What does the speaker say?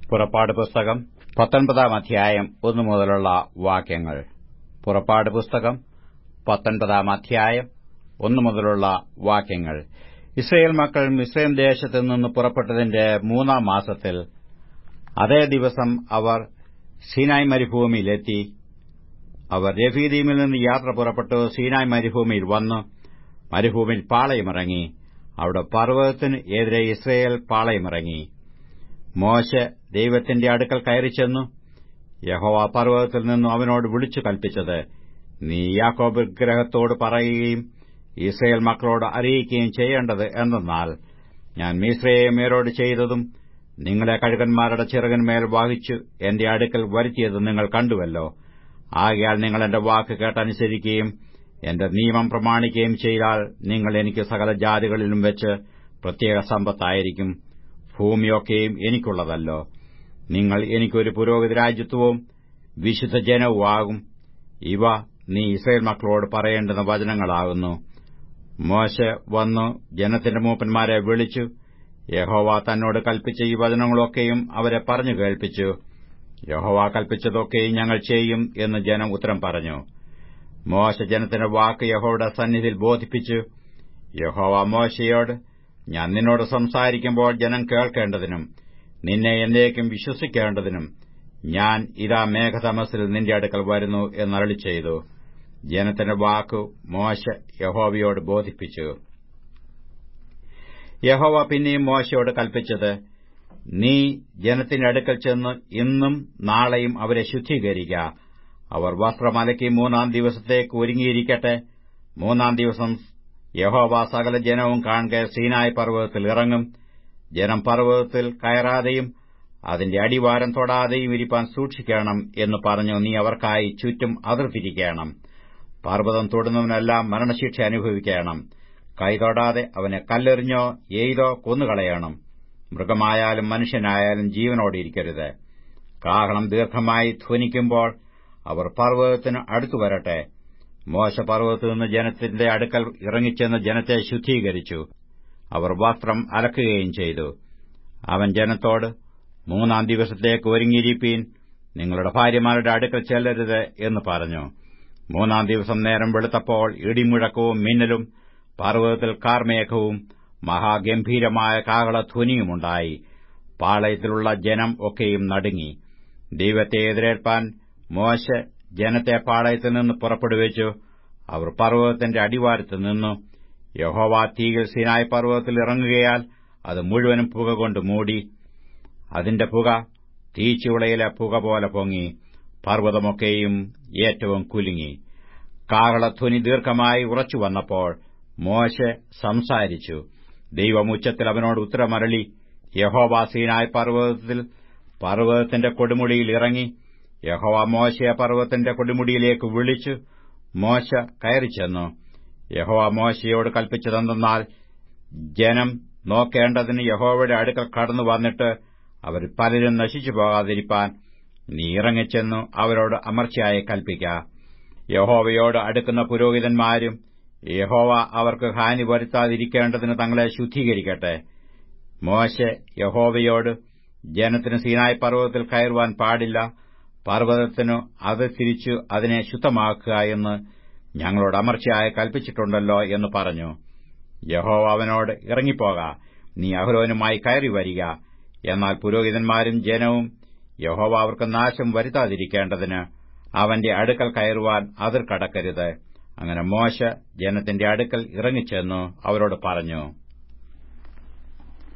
പുറപ്പാട് പുസ്തകം പത്തൊൻപതാം അധ്യായം ഒന്നു മുതലുള്ള വാക്യങ്ങൾ പുറപ്പാട് പുസ്തകം പത്തൊൻപതാം അധ്യായം ഒന്നു മുതലുള്ള വാക്യങ്ങൾ ഇസ്രയേൽ മക്കൾ മിസ്രൈം ദേശത്തു നിന്ന് പുറപ്പെട്ടതിന്റെ മൂന്നാം മാസത്തിൽ അതേ ദിവസം അവർ സീനായ് മരുഭൂമിയിലെത്തി അവർ രഫീദീമിൽ നിന്ന് യാത്ര പുറപ്പെട്ടു സീനായ് മരുഭൂമിയിൽ വന്നു മരുഭൂമിയിൽ പാളയമിറങ്ങി അവിടെ പർവ്വതത്തിന് എതിരെ ഇസ്രയേൽ പാളയമിറങ്ങി മോശ ദൈവത്തിന്റെ അടുക്കൽ കയറിച്ചെന്നു യഹോവ പർവ്വതത്തിൽ നിന്നും അവനോട് വിളിച്ചു കൽപ്പിച്ചത് നീ യാക്കോബ് വിഗ്രഹത്തോട് പറയുകയും ഇസ്രയേൽ മക്കളോട് അറിയിക്കുകയും ചെയ്യേണ്ടത് എന്തെന്നാൽ ഞാൻ മീശ്രയേമേരോട് ചെയ്തതും നിങ്ങളെ കഴുകന്മാരുടെ ചിറകന്മേൽ വഹിച്ചു എന്റെ അടുക്കൽ വരുത്തിയത് നിങ്ങൾ കണ്ടുവല്ലോ ആകയാൽ നിങ്ങൾ എന്റെ വാക്ക് കേട്ടനുസരിക്കുകയും എന്റെ നിയമം പ്രമാണിക്കുകയും ചെയ്താൽ നിങ്ങൾ എനിക്ക് സകല ജാതികളിലും വെച്ച് പ്രത്യേക സമ്പത്തായിരിക്കും ഭൂമിയൊക്കെയും എനിക്കുള്ളതല്ലോ നിങ്ങൾ എനിക്കൊരു പുരോഗതി രാജ്യത്വവും വിശുദ്ധ ജനവുമാകും ഇവ നീ ഇസ്രയേൽ മക്കളോട് പറയേണ്ടുന്ന വചനങ്ങളാകുന്നു മോശ വന്നു ജനത്തിന്റെ മൂപ്പന്മാരെ വിളിച്ചു യഹോവ തന്നോട് കൽപ്പിച്ച ഈ വചനങ്ങളൊക്കെയും അവരെ പറഞ്ഞു കേൾപ്പിച്ചു യഹോവ കൽപ്പിച്ചതൊക്കെയും ഞങ്ങൾ ചെയ്യും എന്ന് ജനം ഉത്തരം പറഞ്ഞു മോശ ജനത്തിന്റെ വാക്ക് യഹോവയുടെ സന്നിധിയിൽ ബോധിപ്പിച്ചു യഹോവ മോശയോട് ഞാൻ നിന്നോട് സംസാരിക്കുമ്പോൾ ജനം കേൾക്കേണ്ടതിനും നിന്നെ എന്നേക്കും വിശ്വസിക്കേണ്ടതിനും ഞാൻ ഇതാ മേഘതമസിൽ നിന്റെ അടുക്കൽ വരുന്നു എന്നരളി ചെയ്തു ജനത്തിന്റെ വാക്കു മോശ യഹോവയോട് ബോധിപ്പിച്ചു യഹോവ പിന്നെയും മോശയോട് കൽപ്പിച്ചത് നീ ജനത്തിന്റെ അടുക്കൽ ചെന്ന് ഇന്നും നാളെയും അവരെ ശുദ്ധീകരിക്കുക അവർ വസ്ത്രമലക്കി മൂന്നാം ദിവസത്തേക്ക് ഒരുങ്ങിയിരിക്കട്ടെ മൂന്നാം ദിവസം യഹോവ സകല ജനവും കാണുക സീനായ് പർവ്വതത്തിൽ ഇറങ്ങും ജനം പർവ്വതത്തിൽ കയറാതെയും അതിന്റെ അടിവാരം തൊടാതെയും ഇരിപ്പാൻ സൂക്ഷിക്കണം എന്ന് പറഞ്ഞു നീ അവർക്കായി ചുറ്റും അതിർത്തിരിക്കണം പർവ്വതം തൊടുന്നവനെല്ലാം മരണശിക്ഷ അനുഭവിക്കണം കൈ തൊടാതെ അവനെ കല്ലെറിഞ്ഞോ എയ്തോ കൊന്നുകളയണം മൃഗമായാലും മനുഷ്യനായാലും ജീവനോടിരിക്കരുത് കാഹളം ദീർഘമായി ധ്വനിക്കുമ്പോൾ അവർ പർവ്വതത്തിന് അടുത്തു വരട്ടെ മോശ പർവ്വതത്തിൽ നിന്ന് ജനത്തിന്റെ അടുക്കൽ ഇറങ്ങിച്ചെന്ന് ജനത്തെ ശുദ്ധീകരിച്ചു അവർ വസ്ത്രം അലക്കുകയും ചെയ്തു അവൻ ജനത്തോട് മൂന്നാം ദിവസത്തേക്ക് ഒരുങ്ങിയിരിപ്പീൻ നിങ്ങളുടെ ഭാര്യമാരുടെ അടുക്കൽ ചെല്ലരുത് എന്ന് പറഞ്ഞു മൂന്നാം ദിവസം നേരം വെളുത്തപ്പോൾ ഇടിമുഴക്കവും മിന്നലും പർവ്വതത്തിൽ കാർമേഘവും മഹാഗംഭീരമായ കാഹളധ്വനിയുമുണ്ടായി പാളയത്തിലുള്ള ജനം ഒക്കെയും നടുങ്ങി ദൈവത്തെ എതിരേൽപ്പാൻ മോശ ജനത്തെ പാളയത്തിൽ നിന്ന് പുറപ്പെടുവിച്ചു അവർ പർവ്വതത്തിന്റെ അടിവാരത്ത് നിന്നു യഹോവ തീയിൽ സിനായ് പർവ്വതത്തിൽ ഇറങ്ങുകയാൽ അത് മുഴുവനും പുക കൊണ്ട് മൂടി അതിന്റെ പുക തീച്ചുളയിലെ പുക പോലെ പൊങ്ങി പർവ്വതമൊക്കെയും ഏറ്റവും കുലുങ്ങി കാഹളധ്വനി ദീർഘമായി ഉറച്ചു വന്നപ്പോൾ മോശ സംസാരിച്ചു ദൈവം ഉച്ചത്തിൽ അവനോട് ഉത്തരമരളി യഹോവ സീനായ് പർവ്വതത്തിൽ പർവ്വതത്തിന്റെ കൊടുമുടിയിൽ ഇറങ്ങി യഹോവ മോശയെ പർവ്വതത്തിന്റെ കൊടുമുടിയിലേക്ക് വിളിച്ചു മോശ കയറിച്ചെന്നു യഹോവ മോശയോട് കൽപ്പിച്ചതെന്തെന്നാൽ ജനം നോക്കേണ്ടതിന് യഹോവയുടെ അടുക്കൽ കടന്നു വന്നിട്ട് അവർ പലരും നശിച്ചു പോകാതിരിപ്പാൻ നീ ഇറങ്ങിച്ചെന്നു അവരോട് അമർച്ചയായി കൽപ്പിക്ക യഹോവയോട് അടുക്കുന്ന പുരോഹിതന്മാരും യഹോവ അവർക്ക് ഹാനി വരുത്താതിരിക്കേണ്ടതിന് തങ്ങളെ ശുദ്ധീകരിക്കട്ടെ മോശെ യഹോവയോട് ജനത്തിന് സീനായ് പർവ്വതത്തിൽ കയറുവാൻ പാടില്ല പർവ്വതത്തിനു അത് തിരിച്ചു അതിനെ ശുദ്ധമാക്കുക എന്ന് ഞങ്ങളോട് അമർച്ചയായി കൽപ്പിച്ചിട്ടുണ്ടല്ലോ എന്ന് പറഞ്ഞു യഹോവ അവനോട് ഇറങ്ങിപ്പോക നീ അഹ്രോനുമായി കയറി വരിക എന്നാൽ പുരോഹിതന്മാരും ജനവും യഹോവ അവർക്ക് നാശം വരുത്താതിരിക്കേണ്ടതിന് അവന്റെ അടുക്കൽ കയറുവാൻ അതിർ കടക്കരുത് അങ്ങനെ മോശ ജനത്തിന്റെ അടുക്കൽ ഇറങ്ങിച്ചെന്നു അവരോട് പറഞ്ഞു